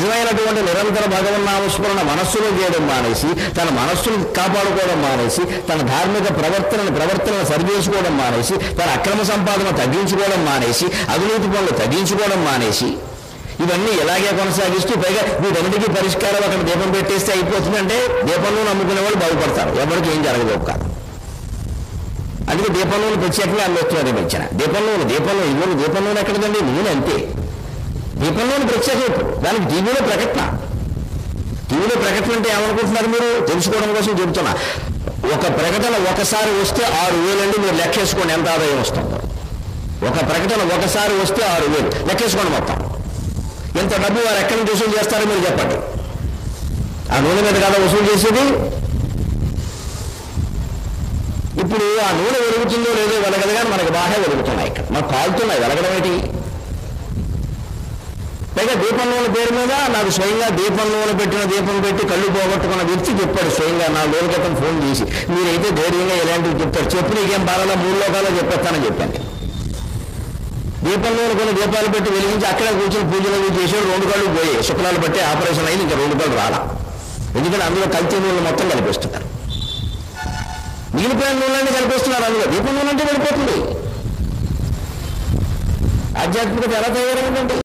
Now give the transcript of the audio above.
నిజమైనటువంటి నిరంతర భగవన్నామస్మరణ మనస్సులో చేయడం మానేసి తన మనస్సును కాపాడుకోవడం మానేసి తన ధార్మిక ప్రవర్తనను ప్రవర్తనను సరిచేసుకోవడం మానేసి తన అక్రమ సంపాదన తగ్గించుకోవడం మానేసి అవినీతి పనులు తగ్గించుకోవడం మానేసి ఇవన్నీ ఇలాగే కొనసాగిస్తూ పైగా వీటన్నిటికీ పరిష్కారం అక్కడ దీపం పెట్టేస్తే అయిపోతుందంటే దీపంలో నమ్ముకునే వాళ్ళు బాగుపడతారు ఎవరికి ఏం జరగదు కాదు అందుకే దీపం నూనె ప్రత్యేకంగా అమ్మేస్తున్నారు ఈ మధ్యన దీపం నూనె దీపం నూనె ఇవ్వరు దీపం నూనె ఎక్కడదండి నూనె అంతే దీపం నూనె ప్రత్యేకం ఇప్పుడు. దానికి టీవీలో ప్రకటన టీవీలో ప్రకటన అంటే ఏమనుకుంటున్నారు మీరు తెలుసుకోవడం కోసం చెబుతున్నా ఒక ప్రకటన ఒకసారి వస్తే ఆరు వేలండి మీరు లెక్కేసుకోండి ఎంత ఆదాయం వస్తుందో ఒక ప్రకటన ఒకసారి వస్తే ఆరు వేలు లెక్కేసుకోండి మొత్తం ఎంత డబ్బు వారు ఎక్కడి నుంచి వసూలు చేస్తారో మీరు చెప్పండి ఆ నూనె మీద కదా వసూలు చేసేది ఇప్పుడు ఆ నూనె వెలుగుతుందో లేదో వెలగదు కానీ మనకి బాగా వెలుగుతున్నాయి ఇక్కడ మనకు కాలుతున్నాయి వెలగడం ఏంటి పైగా దీపం నూనె పేరు మీద నాకు స్వయంగా దీపం నూనె పెట్టిన దీపం పెట్టి కళ్ళు పోగొట్టుకున్న వ్యక్తి చెప్పాడు స్వయంగా నా రోజు క్రితం ఫోన్ చేసి మీరైతే ధైర్యంగా ఇలాంటివి చెప్తారు చెప్పు నీకేం బాగా మూడు లోకాల్లో చెప్పేస్తానని చెప్పాను దీపం నూనె కొన్ని దీపాలు పెట్టి వెలిగించి అక్కడ కూర్చొని పూజలు అవి చేసాడు రెండు కళ్ళు పోయాయి శుక్లాలు బట్టి ఆపరేషన్ అయింది ఇంకా రెండు కళ్ళు రాలా ఎందుకంటే అందులో కల్తీ నూనె మొత్తం కలిపిస్తున్నారు మిగిలిపోయిన నూనెలన్నీ కలిపేస్తున్నారు అందులో దీపం నూనె అంటే వెళ్ళిపోతుంది ఆధ్యాత్మికత ఎలా తయారైందండి